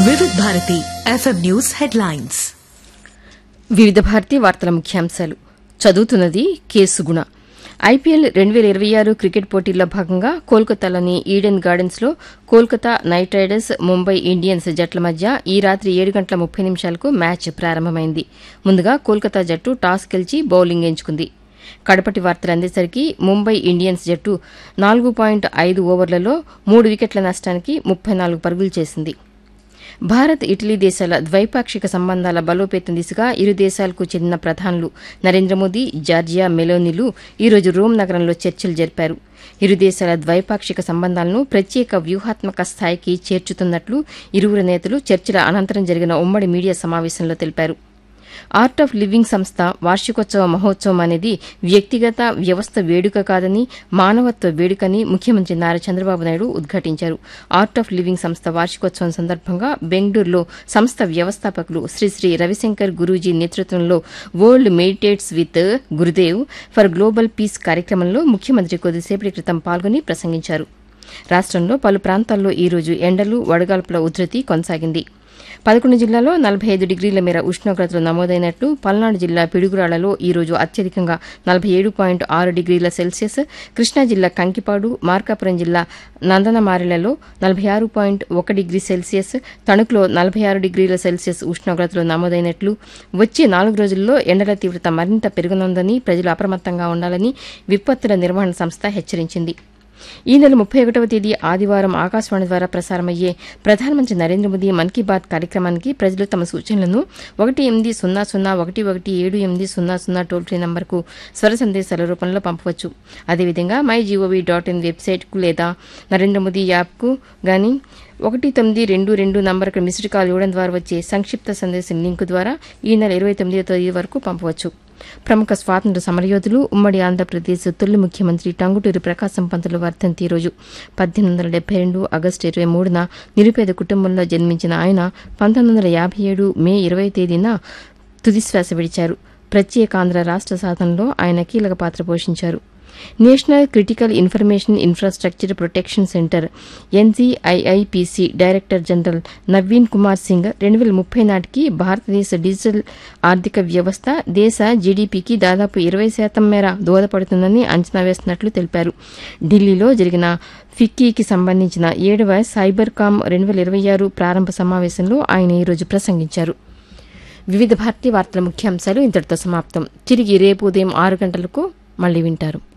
వివిధ Bharati FM news headlines వివిధ భారతి వార్తల ముఖ్యాంశాలు చదువుతున్నది కేసు గుణ ఐపీఎల్ రెండు వేల ఇరవై ఆరు క్రికెట్ పోటీల్లో భాగంగా కోల్కతాలోని ఈడెన్ గార్డెన్స్ లో Kolkata Knight Riders Mumbai Indians జట్ల మధ్య ఈ రాత్రి ఏడు గంటల ముప్పై నిమిషాలకు మ్యాచ్ ప్రారంభమైంది ముందుగా కోల్కతా జట్టు టాస్ గెలిచి బౌలింగ్ ఎంచుకుంది కడపటి వార్తలు అందేసరికి ముంబై ఇండియన్స్ జట్టు నాలుగు పాయింట్ ఐదు ఓవర్లలో మూడు వికెట్ల నష్టానికి ముప్పై నాలుగు పరుగులు చేసింది భారత్ ఇటలీ దేశాల ద్వైపాక్షిక సంబంధాల బలోపేతం దిశగా ఇరు దేశాలకు చెందిన ప్రధానులు నరేంద్ర మోదీ జార్జియా మెలోనిలు ఈరోజు రోమ్ నగరంలో చర్చలు జరిపారు ఇరు దేశాల ద్వైపాక్షిక సంబంధాలను ప్రత్యేక వ్యూహాత్మక స్థాయికి చేర్చుతున్నట్లు ఇరువురు నేతలు చర్చల అనంతరం జరిగిన ఉమ్మడి మీడియా సమావేశంలో తెలిపారు ఆర్ట్ ఆఫ్ లివింగ్ సంస్థ వార్షికోత్సవ మహోత్సవం అనేది వ్యక్తిగత వ్యవస్థ వేడుక కాదని మానవత్వ వేడుకని ముఖ్యమంత్రి నారా చంద్రబాబు నాయుడు ఉద్ఘాటించారు ఆర్ట్ ఆఫ్ లివింగ్ సంస్థ వార్షికోత్సవం సందర్భంగా బెంగళూరులో సంస్థ వ్యవస్థాపకులు శ్రీ శ్రీ రవిశంకర్ గురూజీ నేతృత్వంలో World Meditates with Gurudev for Global Peace కార్యక్రమంలో ముఖ్యమంత్రి కొద్దిసేపటి క్రితం పాల్గొని ప్రసంగించారు రాష్టంలో పలు ప్రాంతాల్లో ఈ రోజు ఎండలు వడగాల్పుల ఉధృతి కొనసాగింది పదకొండు జిల్లాల్లో నలభై ఐదు డిగ్రీల మేర ఉష్ణోగ్రతలు నమోదైనట్లు పల్నాడు జిల్లా పిడుగురాళ్లలో ఈ రోజు అత్యధికంగా నలభై ఏడు పాయింట్ ఆరు డిగ్రీల సెల్సియస్ కృష్ణా జిల్లా కంకిపాడు మార్కాపురం జిల్లా నందనమారిలలో నలభై ఆరు పాయింట్ ఒక డిగ్రీ సెల్సియస్ తణుకులో నలభై ఆరు డిగ్రీల సెల్సియస్ ఉష్ణోగ్రతలు నమోదైనట్లు వచ్చే నాలుగు రోజుల్లో ఎండల తీవ్రత మరింత పెరగనుందని ప్రజలు అప్రమత్తంగా ఉండాలని విపత్తుల నిర్వహణ సంస్థ హెచ్చరించింది ఈ నెల ముప్పై ఒకటవ తేదీ ఆదివారం ఆకాశవాణి ద్వారా ప్రసారమయ్యే ప్రధానమంత్రి నరేంద్ర మోదీ మన్ కీ బాత్ కార్యక్రమానికి ప్రజలు తమ సూచనలను ఒకటి ఎనిమిది సున్నా సున్నా ఒకటి ఒకటి ఏడు ఎనిమిది సున్నా సున్నా టోల్ ఫ్రీ నంబర్కు స్వర సందేశాల రూపంలో పంపవచ్చు అదేవిధంగా మై జీఓవీ డాట్ ఇన్ వెబ్సైట్కు లేదా నరేంద్ర మోదీ యాప్కు గానీ ఒకటి తొమ్మిది రెండు రెండు నంబర్కు మిస్డ్ కాల్ ఇవ్వడం ద్వారా వచ్చే సంక్షిప్త సందేశం లింకు ద్వారా ఈ నెల ఇరవై తొమ్మిదో తేదీ వరకు పంపవచ్చు ప్రముఖ స్వాతంత్ర సమరయోధులు ఉమ్మడి ఆంధ్రప్రదేశ్ తొలి ముఖ్యమంత్రి టంగుటూరి ప్రకాశం పంతులు వర్ధంతి రోజు పద్దెనిమిది వందల డెబ్బై రెండు ఆగస్టు ఇరవై మూడున నిరుపేద కుటుంబంలో జన్మించిన ఆయన పంతొమ్మిది వందల యాభై ఏడు మే ఇరవై తేదీన తుదిశ్వాస విడిచారు ప్రత్యేకాంధ్ర రాష్ట్ర సాధనలో ఆయన కీలక పాత్ర పోషించారు national critical information infrastructure protection centre NCIIPC director general Naveen Kumar Singh రెండు వేల ముప్పై నాటికి భారతదేశ డిజిటల్ ఆర్థిక వ్యవస్థ దేశ జీడీపీకి దాదాపు ఇరవై శాతం మేర దోహదపడుతుందని అంచనా వేస్తున్నట్లు తెలిపారు ఢిల్లీలో జరిగిన ఫిక్కీకి సంబంధించిన ఏడవ సైబర్ కామ్ రెండు వేల ఇరవై ఆరు ప్రారంభ సమావేశంలో ఆయన ఈరోజు ప్రసంగించారు వివిధ భారతీయ వార్తల ముఖ్యాంశాలు ఇంతటితో సమాప్తం తిరిగి రేపు ఉదయం ఆరు గంటలకు మళ్ళీ వింటారు